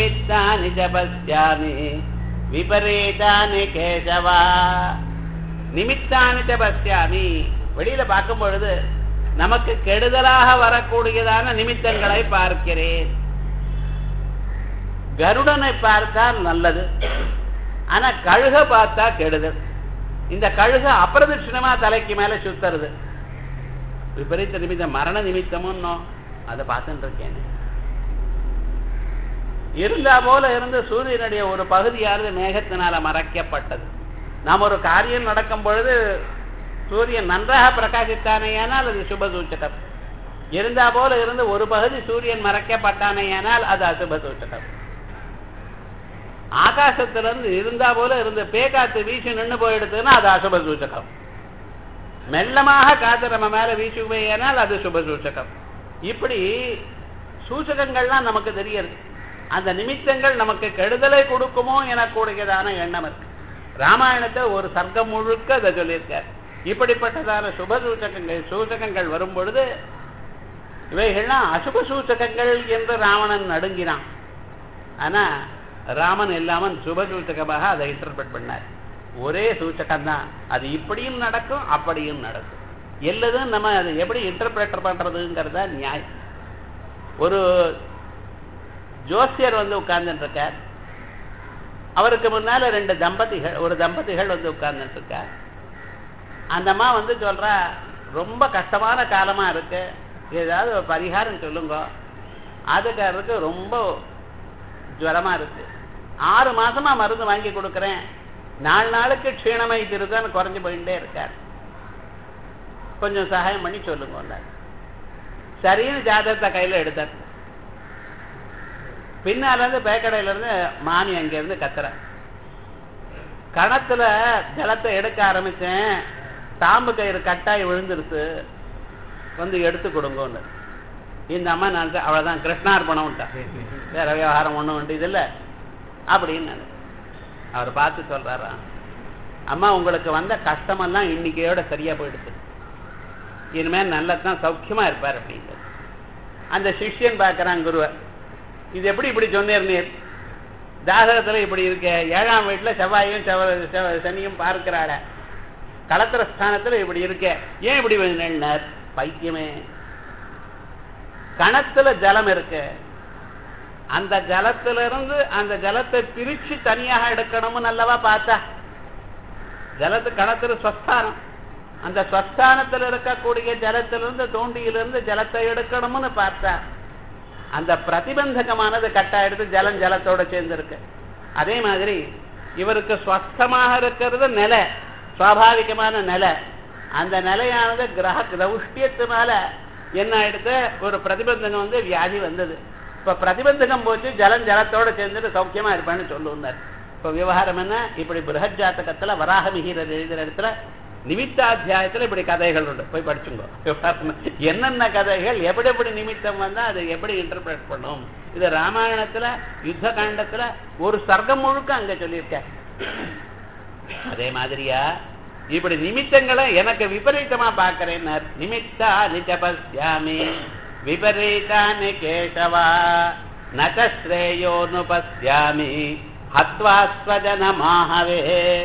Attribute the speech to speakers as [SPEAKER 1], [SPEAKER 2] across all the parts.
[SPEAKER 1] நிமித்தானி ச பஸ்யாமி விபரீதானி கேசவா நிமித்தானி ச பஸ்யாமி வெளியில பார்க்கும் பொழுது நமக்கு கெடுதலாக வரக்கூடியதான நிமித்தங்களை பார்க்கிறேன் கருடனை பார்த்தால் நல்லது ஆனா கழுக பார்த்தா கெடுதல் இந்த கழுக அப்பிரதட்சிணமா தலைக்கு மேல சுத்துறது விபரீத நிமித்தம் மரண நிமித்தமும் அதை பார்த்துட்டு இருக்கேன் இருந்தா போல இருந்து சூரியனுடைய ஒரு பகுதியானது மேகத்தினால மறைக்கப்பட்டது நாம் ஒரு காரியம் நடக்கும் பொழுது சூரியன் நன்றாக பிரகாசித்தானேயானால் அது சுப சூச்சகம் இருந்தா போல இருந்து ஒரு பகுதி சூரியன் மறைக்கப்பட்டானேயானால் அது அசுப சூச்சகம் ஆகாசத்திலிருந்து இருந்தா போல இருந்து பேக்காத்து வீசி நின்று போயிடுதுன்னா அது அசுப சூச்சகம் மெல்லமாக காத்து நம்ம மேல வீசுவேனால் அது சுப சூச்சகம் இப்படி சூச்சகங்கள்லாம் நமக்கு தெரியுது அந்த நிமித்தங்கள் நமக்கு கெடுதலை கொடுக்குமோ எனக்கூடியதான எண்ணம் இருக்கு ராமாயணத்தை ஒரு சர்க்கம் முழுக்க அதை சொல்லியிருக்கார் இப்படிப்பட்டதான சுப சூச்சகங்கள் சூச்சகங்கள் வரும் பொழுது இவைகள்லாம் அசுப சூச்சகங்கள் என்று ராவணன் நடுங்கினான் ஆனா ராமன் இல்லாமல் சுப சூச்சகமாக அதை இன்டர்பிரட் பண்ணார் ஒரே சூச்சகம் தான் அது இப்படியும் நடக்கும் அப்படியும் நடக்கும் எல்லாதும் நம்ம அதை எப்படி இன்டர்பிரேட்டர் பண்றதுங்கிறதா நியாயம் ஒரு ஜோசியர் வந்து உட்கார்ந்துட்டு இருக்கார் அவருக்கு முன்னால ரெண்டு தம்பதிகள் ஒரு தம்பதிகள் வந்து உட்கார்ந்துட்டு இருக்கார் அந்த அம்மா வந்து சொல்றா ரொம்ப கஷ்டமான காலமா இருக்கு ஏதாவது ஒரு பரிகாரம் சொல்லுங்க அதுக்காரருக்கு ரொம்ப ஜுவரமா இருக்கு ஆறு மாசமா மருந்து வாங்கி கொடுக்குறேன் நாலு நாளுக்கு க்ஷீணமை திருதான் குறைஞ்சு போயிட்டே இருக்கார் கொஞ்சம் சகாயம் பண்ணி சொல்லுங்க சரின்னு ஜாதகத்தை கையில எடுத்தார் பின்னால இருந்து பேக்கடையில இருந்து மாமி அங்க இருந்து கத்துற கணத்துல ஜலத்தை எடுக்க ஆரம்பிச்சேன் தாம்பு கயிறு கட்டாய் விழுந்துருச்சு வந்து எடுத்து கொடுங்கன்னு இந்த அம்மா நான் அவ்வளவுதான் கிருஷ்ணார்பணம் வேற விவகாரம் ஒண்ணும் உண்டு இது இல்ல அப்படின்னு நான் அவர் பார்த்து சொல்றாரா அம்மா உங்களுக்கு வந்த கஷ்டமெல்லாம் இன்னைக்கையோட சரியா போயிடுச்சு இனிமேல் நல்லதான் சௌக்கியமா இருப்பார் அப்படின்னு அந்த சிஷ்யன் பார்க்கறான் குருவை இது எப்படி இப்படி சொன்னீர் நீர் ஜாதகத்துல இப்படி இருக்க ஏழாம் வீட்டுல செவ்வாயும் செவ்வ- செவ்வ- சனியும் பார்க்கிறாள களத்திர ஸ்தானத்துல இப்படி இருக்க ஏன் இப்படி வேணும்னார் பைத்தியமே கணத்துல ஜலம் இருக்கு அந்த ஜலத்திலிருந்து அந்த ஜலத்தை பிரிச்சு தனியாக எடுக்கணும்னு அல்லவா பார்த்தா ஜலத்து கணத்துல ஸ்வஸ்தானம் அந்த ஸ்வஸ்தானத்தில் இருக்கக்கூடிய ஜலத்திலிருந்து தோண்டியிலிருந்து ஜலத்தை எடுக்கணும்னு பார்த்தா அந்த பிரதிபந்தகமானது கட்டாயிடுது ஜலம் ஜலத்தோட சேர்ந்திருக்கு அதே மாதிரி இவருக்கு ஸ்வஸ்தமாக இருக்கிறது நிலை சுவாபாவிகமான நிலை அந்த நிலையானது கிரக கிரௌஷ்டியத்தினால என்ன ஆயிடுது ஒரு பிரதிபந்தகம் வந்து வியாதி வந்தது இப்ப பிரதிபந்தகம் போச்சு ஜலம் ஜலத்தோட சேர்ந்துட்டு சௌக்கியமா இருப்பான்னு சொல்லுவார் இப்ப விவகாரம் என்ன இப்படி பிருகத் ஜாத்தகத்துல வராக மிகிரர் எழுதுற இடத்துல நிமித்தாத்தியாயத்துல இப்படி கதைகள் உண்டு போய் படிச்சுங்க விவகாரம் என்னென்ன கதைகள் எப்படி எப்படி நிமித்தம் வந்தா அதை எப்படி இன்டர்பிரேட் பண்ணும் இது ராமாயணத்துல யுத்த காண்டத்துல ஒரு சர்க்கம் முழுக்க அங்க சொல்லியிருக்க அதே மாதிரியா இப்படி நிமித்தங்களை எனக்கு விபரீதமா பார்க்கிறேன் நிமித்தா நிஜபஸ்யாமி விபரீதானி கேசவா நச்சேயோனு பஸ்யாமி ஹத்வாஸ்வஜனமாகவே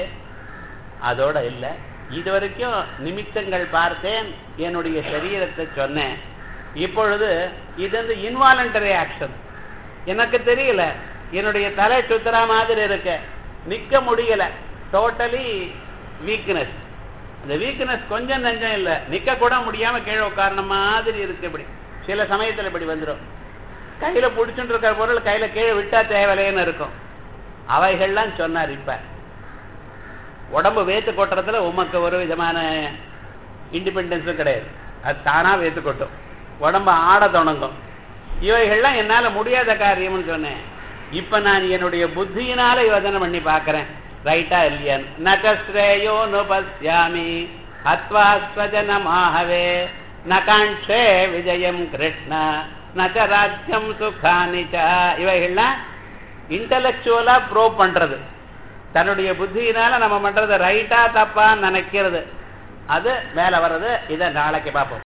[SPEAKER 1] அதோட இல்ல இது வரைக்கும் நிமித்தங்கள் பார்த்தேன் என்னுடைய சரீரத்தை சொன்னேன் இப்பொழுது இது வந்து இன்வாலண்டரி ஆக்ஷன் எனக்கு தெரியல என்னுடைய தலை சுத்துற மாதிரி இருக்கு நிக்க முடியல டோட்டலி வீக்னஸ் அந்த வீக்னஸ் கொஞ்சம் நஞ்சம் இல்ல நிக்க கூட முடியாம கீழே உட்காரண மாதிரி இருக்கு இப்படி சில சமயத்துல இப்படி வந்துடும் கையில பிடிச்சுட்டு இருக்கிற பொருள் கையில கீழே விட்டா தேவையில்லைன்னு இருக்கும் அவைகள்லாம் சொன்னார் இப்ப உடம்பு வேத்து கொட்டுறதுல உமக்கு ஒரு விதமான இண்டிபெண்டன்ஸும் கிடையாது அது தானா வேத்து கொட்டும் உடம்பு ஆட தொடங்கும் இவைகள்லாம் என்னால முடியாத காரியம்னு சொன்னேன் இப்ப நான் என்னுடைய புத்தியினால யோசனை பண்ணி பார்க்கிறேன் ரைட்டா இல்லையான்னு நகஸ்ரேயோ நுபஸ்யாமி அத்வாஸ்வஜனமாகவே நகாண்டே விஜயம் கிருஷ்ண நச்ச ராஜ்யம் சுகானி ச இவைகள்லாம் இன்டலெக்சுவலா ப்ரோவ் பண்றது தன்னுடைய புத்தியினால நம்ம பண்றது ரைட்டா தப்பா நினைக்கிறது அது மேல வர்றது இதை நாளைக்கு பார்ப்போம்